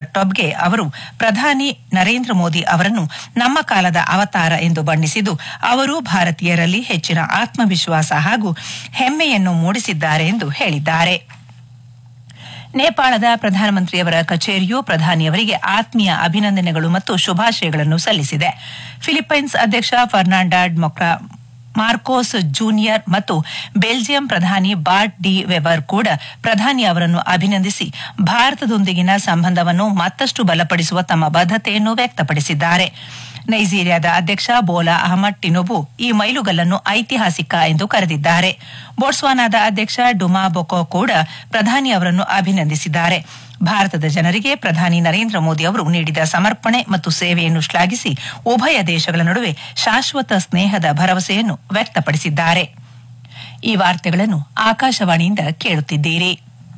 ಟೊಬ್ಗೆ ಅವರು ಪ್ರಧಾನಿ ನರೇಂದ್ರ ಮೋದಿ ಅವರನ್ನು ನಮ್ಮ ಕಾಲದ ಅವತಾರ ಎಂದು ಬಣ್ಣಿಸಿದ್ದು ಅವರು ಭಾರತೀಯರಲ್ಲಿ ಹೆಚ್ಚಿನ ಆತ್ಮವಿಶ್ವಾಸ ಹಾಗೂ ಹೆಮ್ಮೆಯನ್ನು ಮೂಡಿಸಿದ್ದಾರೆ ಎಂದು ಹೇಳಿದ್ದಾರೆ ನೇಪಾಳದ ಪ್ರಧಾನಮಂತ್ರಿಯವರ ಕಚೇರಿಯು ಪ್ರಧಾನಿಯವರಿಗೆ ಆತ್ಮೀಯ ಅಭಿನಂದನೆಗಳು ಮತ್ತು ಶುಭಾಶಯಗಳನ್ನು ಸಲ್ಲಿಸಿದೆ ಫಿಲಿಪ್ಪೈನ್ಸ್ ಅಧ್ಯಕ್ಷ ಫರ್ನಾಂಡಾಡ್ ಮೊಕ್ರಾ ಮಾರ್ಕೋಸ್ ಜೂನಿಯರ್ ಮತ್ತು ಬೆಲ್ಜಿಯಂ ಪ್ರಧಾನಿ ಬಾರ್ಟ್ ಡಿ ವೆಬರ್ ಕೂಡ ಪ್ರಧಾನಿ ಅವರನ್ನು ಅಭಿನಂದಿಸಿ ಭಾರತದೊಂದಿಗಿನ ಸಂಬಂಧವನ್ನು ಮತ್ತಷ್ಟು ಬಲಪಡಿಸುವ ತಮ್ಮ ಬದ್ಧತೆಯನ್ನು ವ್ಯಕ್ತಪಡಿಸಿದ್ದಾರೆ ನೈಜೀರಿಯಾದ ಅಧ್ಯಕ್ಷ ಬೋಲಾ ಅಹಮದ್ ಟಿನುಬು ಈ ಮೈಲುಗಲ್ಲನ್ನು ಐತಿಹಾಸಿಕ ಎಂದು ಕರೆದಿದ್ದಾರೆ ಬೋಟ್ಸ್ವಾನಾದ ಅಧ್ಯಕ್ಷ ಡುಮಾ ಬೊಕೊ ಕೂಡ ಪ್ರಧಾನಿ ಅವರನ್ನು ಅಭಿನಂದಿಸಿದ್ದಾರೆ ಭಾರತದ ಜನರಿಗೆ ಪ್ರಧಾನಿ ನರೇಂದ್ರ ಮೋದಿ ಅವರು ನೀಡಿದ ಸಮರ್ಪಣೆ ಮತ್ತು ಸೇವೆಯನ್ನು ಶ್ಲಾಘಿಸಿ ಉಭಯ ದೇಶಗಳ ನಡುವೆ ಶಾಶ್ವತ ಸ್ನೇಹದ ಭರವಸೆಯನ್ನು ವ್ಯಕ್ತಪಡಿಸಿದ್ದಾರೆ ಈ ವಾರ್ತೆಗಳನ್ನು ಆಕಾಶವಾಣಿಯಿಂದ ಕೇಳುತ್ತಿದ್ದೀರಿ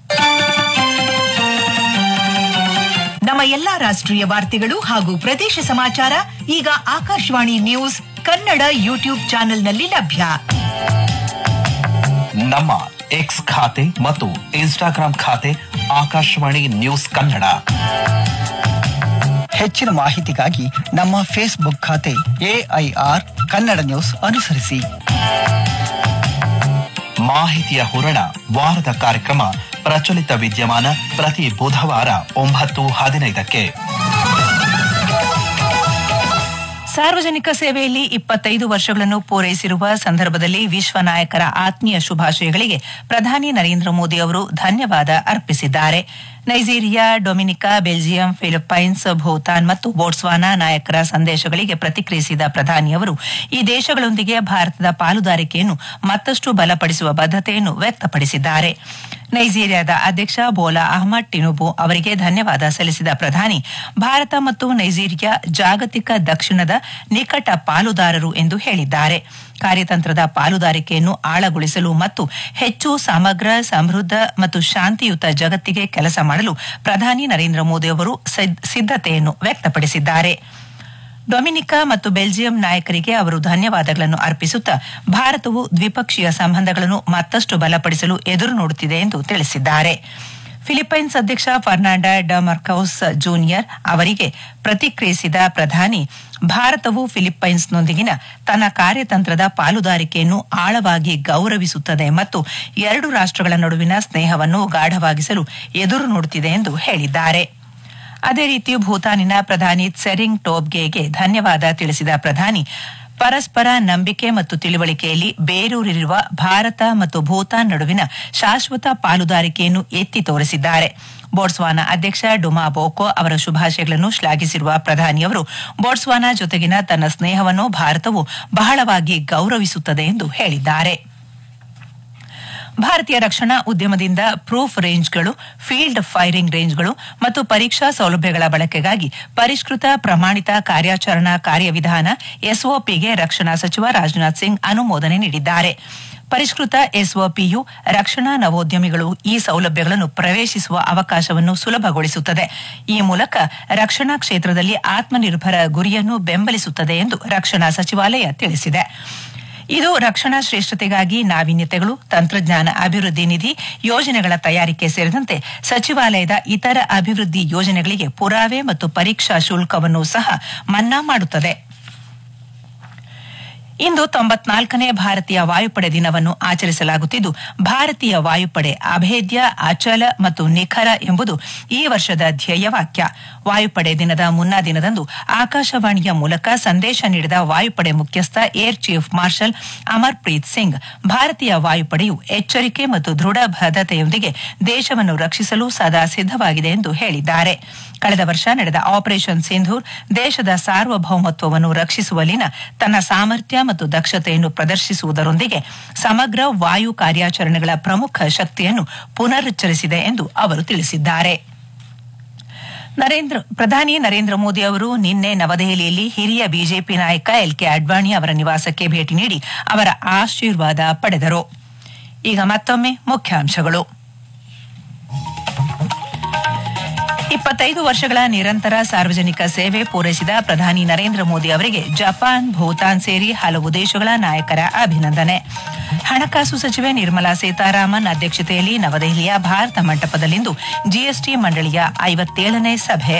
ನಮ್ಮ ಎಲ್ಲಾ ರಾಷ್ಟ್ರೀಯ ವಾರ್ತೆಗಳು ಹಾಗೂ ಪ್ರದೇಶ ಸಮಾಚಾರ ಈಗ ಆಕಾಶವಾಣಿ ನ್ಯೂಸ್ ಕನ್ನಡ ಯೂಟ್ಯೂಬ್ ಚಾನೆಲ್ನಲ್ಲಿ ಲಭ್ಯ ನಮ್ಮ ಎಕ್ಸ್ ಖಾತೆ ಮತ್ತು ಇನ್ಸ್ಟಾಗ್ರಾಂ ಖಾತೆ ಆಕಾಶವಾಣಿ ನ್ಯೂಸ್ ಕನ್ನಡ ಹೆಚ್ಚಿನ ಮಾಹಿತಿಗಾಗಿ ನಮ್ಮ ಫೇಸ್ಬುಕ್ ಖಾತೆ ಎಐಆರ್ ಕನ್ನಡ ನ್ಯೂಸ್ ಅನುಸರಿಸಿ ಮಾಹಿತಿಯ ಹೂರಣ ವಾರದ ಕಾರ್ಯಕ್ರಮ ಪ್ರಚಲಿತ ವಿದ್ಯಮಾನ ಪ್ರತಿ ಬುಧವಾರ ಒಂಬತ್ತು ಹದಿನೈದಕ್ಕೆ ಸಾರ್ವಜನಿಕ ಸೇವೆಯಲ್ಲಿ ಇಪ್ಪತ್ತೈದು ವರ್ಷಗಳನ್ನು ಪೂರೈಸಿರುವ ಸಂದರ್ಭದಲ್ಲಿ ವಿಶ್ವ ನಾಯಕರ ಆತ್ಮೀಯ ಶುಭಾಶಯಗಳಿಗೆ ಪ್ರಧಾನಿ ನರೇಂದ್ರ ಮೋದಿ ಅವರು ಧನ್ಯವಾದ ಅರ್ಪಿಸಿದ್ದಾರೆ Nigeria Dominica Belgium Philippines Bhutan ಮತ್ತು ಬೋಟ್ಸ್ವಾನಾ ನಾಯಕರ ಸಂದೇಶಗಳಿಗೆ ಪ್ರತಿಕ್ರಿಯಿಸಿದ ಪ್ರಧಾನಿಯವರು ಈ ದೇಶಗಳೊಂದಿಗೆ ಭಾರತದ ಪಾಲುದಾರಿಕೆಯನ್ನು ಮತ್ತಷ್ಟು ಬಲಪಡಿಸುವ ಬದ್ಧತೆಯನ್ನು ವ್ಯಕ್ತಪಡಿಸಿದ್ದಾರೆ ನೈಜೀರಿಯಾದ ಅಧ್ಯಕ್ಷ ಬೋಲಾ ಅಹಮದ್ ಟಿನುಬು ಅವರಿಗೆ ಧನ್ಯವಾದ ಸಲ್ಲಿಸಿದ ಪ್ರಧಾನಿ ಭಾರತ ಮತ್ತು ನೈಜೀರಿಯಾ ಜಾಗತಿಕ ದಕ್ಷಿಣದ ನಿಕಟ ಪಾಲುದಾರರು ಎಂದು ಹೇಳಿದ್ದಾರೆ ಕಾರ್ಯತಂತ್ರದ ಪಾಲುದಾರಿಕೆಯನ್ನು ಆಳಗೊಳಿಸಲು ಮತ್ತು ಹೆಚ್ಚು ಸಮಗ್ರ ಸಮೃದ್ಧ ಮತ್ತು ಶಾಂತಿಯುತ ಜಗತ್ತಿಗೆ ಕೆಲಸ ಮಾಡಲು ಪ್ರಧಾನಿ ನರೇಂದ್ರ ಮೋದಿ ಅವರು ಸಿದ್ಧತೆಯನ್ನು ವ್ಯಕ್ತಪಡಿಸಿದ್ದಾರೆ ಡೊಮಿನಿಕಾ ಮತ್ತು ಬೆಲ್ಜಿಯಂ ನಾಯಕರಿಗೆ ಅವರು ಧನ್ಯವಾದಗಳನ್ನು ಅರ್ಪಿಸುತ್ತಾ ಭಾರತವು ದ್ವಿಪಕ್ಷೀಯ ಸಂಬಂಧಗಳನ್ನು ಮತ್ತಷ್ಟು ಬಲಪಡಿಸಲು ಎದುರು ನೋಡುತ್ತಿದೆ ಎಂದು ತಿಳಿಸಿದ್ದಾರೆ ಫಿಲಿಪ್ಪೈನ್ಸ್ ಅಧ್ಯಕ್ಷ ಫರ್ನಾಂಡ ಡ ಮರ್ಕೌಸ್ ಜೂನಿಯರ್ ಅವರಿಗೆ ಪ್ರತಿಕ್ರಿಯಿಸಿದ ಪ್ರಧಾನಿ ಭಾರತವು ಫಿಲಿಪ್ಪೈನ್ಸ್ನೊಂದಿಗಿನ ತನ್ನ ಕಾರ್ಯತಂತ್ರದ ಪಾಲುದಾರಿಕೆಯನ್ನು ಆಳವಾಗಿ ಗೌರವಿಸುತ್ತದೆ ಮತ್ತು ಎರಡು ರಾಷ್ಟ್ರಗಳ ನಡುವಿನ ಸ್ನೇಹವನ್ನು ಗಾಢವಾಗಿಸಲು ಎದುರು ನೋಡುತ್ತಿದೆ ಎಂದು ಹೇಳಿದ್ದಾರೆ ಅದೇ ರೀತಿ ಭೂತಾನಿನ ಪ್ರಧಾನಿ ಸೆರಿಂಗ್ ಟೋಬ್ಗೆಗೆ ಧನ್ಯವಾದ ತಿಳಿಸಿದ ಪ್ರಧಾನಿ ಪರಸ್ಪರ ನಂಬಿಕೆ ಮತ್ತು ತಿಳುವಳಿಕೆಯಲ್ಲಿ ಬೇರೂರಿರುವ ಭಾರತ ಮತ್ತು ಭೂತಾನ್ ನಡುವಿನ ಶಾಶ್ವತ ಪಾಲುದಾರಿಕೆಯನ್ನು ಎತ್ತಿ ತೋರಿಸಿದ್ದಾರೆ ಬೋಟ್ಸ್ವಾನಾ ಅಧ್ಯಕ್ಷ ಡುಮಾ ಬೋಕೋ ಅವರ ಶುಭಾಶಯಗಳನ್ನು ಶ್ಲಾಘಿಸಿರುವ ಪ್ರಧಾನಿಯವರು ಬೋಟ್ಸ್ವಾನಾ ಜೊತೆಗಿನ ತನ್ನ ಸ್ನೇಹವನ್ನು ಭಾರತವು ಬಹಳವಾಗಿ ಗೌರವಿಸುತ್ತದೆ ಎಂದು ಹೇಳಿದ್ದಾರೆ ಭಾರತೀಯ ರಕ್ಷಣಾ ಉದ್ಯಮದಿಂದ ಪ್ರೂಫ್ ರೇಂಜ್ಗಳು ಫೀಲ್ಡ್ ಫೈರಿಂಗ್ ರೇಂಜ್ಗಳು ಮತ್ತು ಪರೀಕ್ಷಾ ಸೌಲಭ್ಯಗಳ ಬಳಕೆಗಾಗಿ ಪರಿಷ್ಕೃತ ಪ್ರಮಾಣಿತ ಕಾರ್ಯಾಚರಣಾ ಕಾರ್ಯವಿಧಾನ ಎಸ್ಒಪಿಗೆ ರಕ್ಷಣಾ ಸಚಿವ ರಾಜನಾಥ್ ಸಿಂಗ್ ಅನುಮೋದನೆ ನೀಡಿದ್ದಾರೆ ಪರಿಷ್ಕೃತ ಎಸ್ಒಪಿಯು ರಕ್ಷಣಾ ನವೋದ್ಯಮಿಗಳು ಈ ಸೌಲಭ್ಯಗಳನ್ನು ಪ್ರವೇಶಿಸುವ ಅವಕಾಶವನ್ನು ಸುಲಭಗೊಳಿಸುತ್ತದೆ ಈ ಮೂಲಕ ರಕ್ಷಣಾ ಕ್ಷೇತ್ರದಲ್ಲಿ ಆತ್ಮನಿರ್ಭರ ಗುರಿಯನ್ನು ಬೆಂಬಲಿಸುತ್ತದೆ ಎಂದು ರಕ್ಷಣಾ ಸಚಿವಾಲಯ ತಿಳಿಸಿದೆ ಇದು ರಕ್ಷಣಾ ಶ್ರೇಷ್ಠತೆಗಾಗಿ ನಾವೀನ್ಯತೆಗಳು ತಂತ್ರಜ್ಞಾನ ಅಭಿವೃದ್ಧಿ ನಿಧಿ ಯೋಜನೆಗಳ ತಯಾರಿಕೆ ಸೇರಿದಂತೆ ಸಚಿವಾಲಯದ ಇತರ ಅಭಿವೃದ್ಧಿ ಯೋಜನೆಗಳಿಗೆ ಪುರಾವೆ ಮತ್ತು ಪರೀಕ್ಷಾ ಶುಲ್ಕವನ್ನು ಸಹ ಮನ್ನಾ ಮಾಡುತ್ತದೆ ಇಂದು ತೊಂಬತ್ನಾಲ್ಕನೇ ಭಾರತೀಯ ವಾಯುಪಡೆ ದಿನವನ್ನು ಆಚರಿಸಲಾಗುತ್ತಿದ್ದು ಭಾರತೀಯ ವಾಯುಪಡೆ ಅಭೇದ್ಯ ಅಚಲ ಮತ್ತು ನಿಖರ ಎಂಬುದು ಈ ವರ್ಷದ ಧ್ಯೇಯವಾಕ್ಯ ವಾಯುಪಡೆ ದಿನದ ಮುನ್ನಾ ದಿನದಂದು ಆಕಾಶವಾಣಿಯ ಮೂಲಕ ಸಂದೇಶ ನೀಡಿದ ವಾಯುಪಡೆ ಮುಖ್ಯಸ್ಥ air chief marshal Amarpreet Singh ಭಾರತೀಯ ವಾಯುಪಡೆಯು ಎಚ್ಚರಿಕೆ ಮತ್ತು ದೃಢ ಬದ್ಧತೆಯೊಂದಿಗೆ ದೇಶವನ್ನು ರಕ್ಷಿಸಲು ಸದಾ ಸಿದ್ದವಾಗಿದೆ ಎಂದು ಹೇಳಿದ್ದಾರೆ ಕಳೆದ ವರ್ಷ ನಡೆದ ಆಪರೇಷನ್ ಸಿಂಧೂರ್ ದೇಶದ ಸಾರ್ವಭೌಮತ್ವವನ್ನು ರಕ್ಷಿಸುವಲ್ಲಿನ ತನ್ನ ಸಾಮರ್ಥ್ಯ ಮತ್ತು ದಕ್ಷತೆಯನ್ನು ಪ್ರದರ್ಶಿಸುವುದರೊಂದಿಗೆ ಸಮಗ್ರ ವಾಯು ಕಾರ್ಯಾಚರಣೆಗಳ ಪ್ರಮುಖ ಶಕ್ತಿಯನ್ನು ಪುನರುಚ್ಚರಿಸಿದೆ ಎಂದು ಅವರು ತಿಳಿಸಿದ್ದಾರೆ ನರೇಂದ್ರ ಪ್ರಧಾನಿ ನರೇಂದ್ರ ಮೋದಿ ಅವರು ನಿನ್ನೆ ನವದೆಹಲಿಯಲ್ಲಿ ಹಿರಿಯ ಬಿಜೆಪಿ ನಾಯಕ ಎಲ್ ಕೆ ಅಡ್ವಾಣಿ ಅವರ ನಿವಾಸಕ್ಕೆ ಭೇಟಿ ನೀಡಿ ಅವರ ಆಶೀರ್ವಾದ ಪಡೆದರು ಈಗ ಮತ್ತೊಮ್ಮೆ ಮುಖ್ಯಾಂಶಗಳು ಇಪ್ಪತ್ತೈದು ವರ್ಷಗಳ ನಿರಂತರ ಸಾರ್ವಜನಿಕ ಸೇವೆ ಪೂರೈಸಿದ ಪ್ರಧಾನಿ ನರೇಂದ್ರ ಮೋದಿ ಅವರಿಗೆ ಜಪಾನ್ ಭೂತಾನ್ ಸೇರಿ ಹಲವು ದೇಶಗಳ ನಾಯಕರ ಅಭಿನಂದನೆ ಹಣಕಾಸು ಸಚಿವೆ ನಿರ್ಮಲಾ ಸೀತಾರಾಮನ್ ಅಧ್ಯಕ್ಷತೆಯಲ್ಲಿ ನವದೆಹಲಿಯ ಭಾರತ ಮಂಟಪದಲ್ಲಿಂದು ಜಿಎಸ್ಟಿ ಮಂಡಳಿಯ ಐವತ್ತೇಳನೇ ಸಭೆ